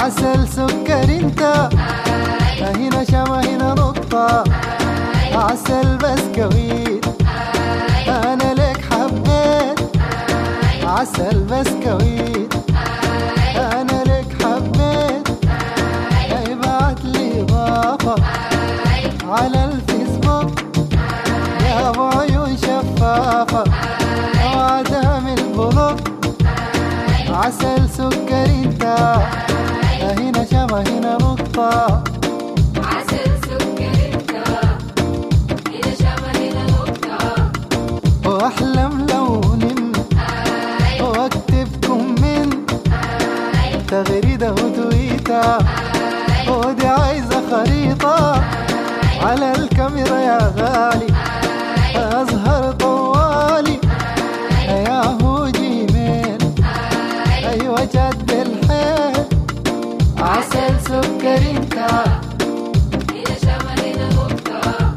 عسل سكر انت هنا شمع هنا نقطة عسل بسكويت انا لك حبيت عسل بسكويت انا لك حبيت ابعت لي اضافة على الفيسبوك يا ابو عيون شفافة وعدم البلوك عسل سكر انت هنا شمع هنا نقطة عسل سكر انت هنا شمع هنا نقطة واحلم لون واكتبكم من تغريدة وتويتة ودي عايزة خريطة على الكاميرا يا غالي أظهر طوالي يا هو جيميل أيوة جد الحيل عسل سكر انت هنا شمع هنا نقطة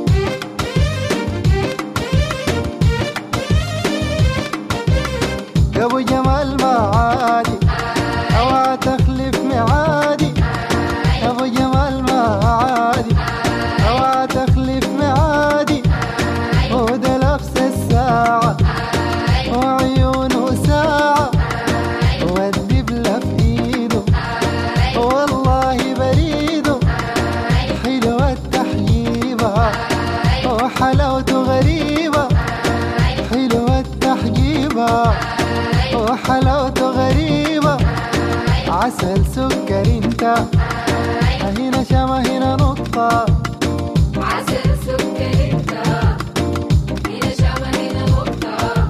يا ابو جمال ما عادي اوعى تخلف ميعادي يا ابو جمال ما عادي اوعى تخلف ميعادي وده لبس الساعة وعيونه ساعة والدبلة في ايده والله بريده حلوة التحجيبة وحلاوته غريبة حلوة التحجيبة وحلاوته غريبة عسل سكر انت هنا شمع هنا نقطة عسل سكر انت هنا شمع هنا نقطة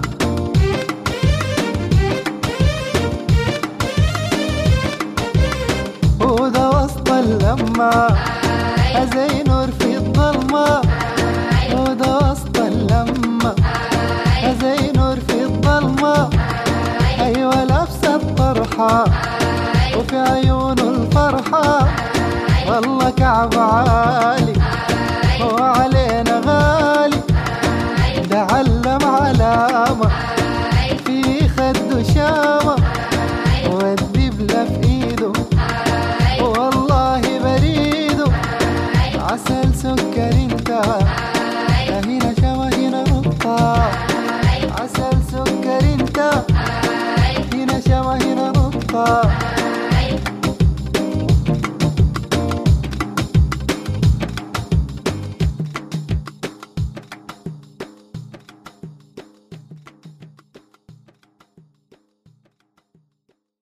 وده وسط اللمة زي نور في الظلمة وده وسط اللمة زي نور في الظلمة أيوة لابسة الطرحة وفي عيونه الفرحة والله كعب عالي وعلينا غالي ده علم علامة في خده شامة والدبلة في ايده والله بريده عسل سكر انت هنا شمع هنا نقطة عسل سكر انت هنا شمع هنا نقطة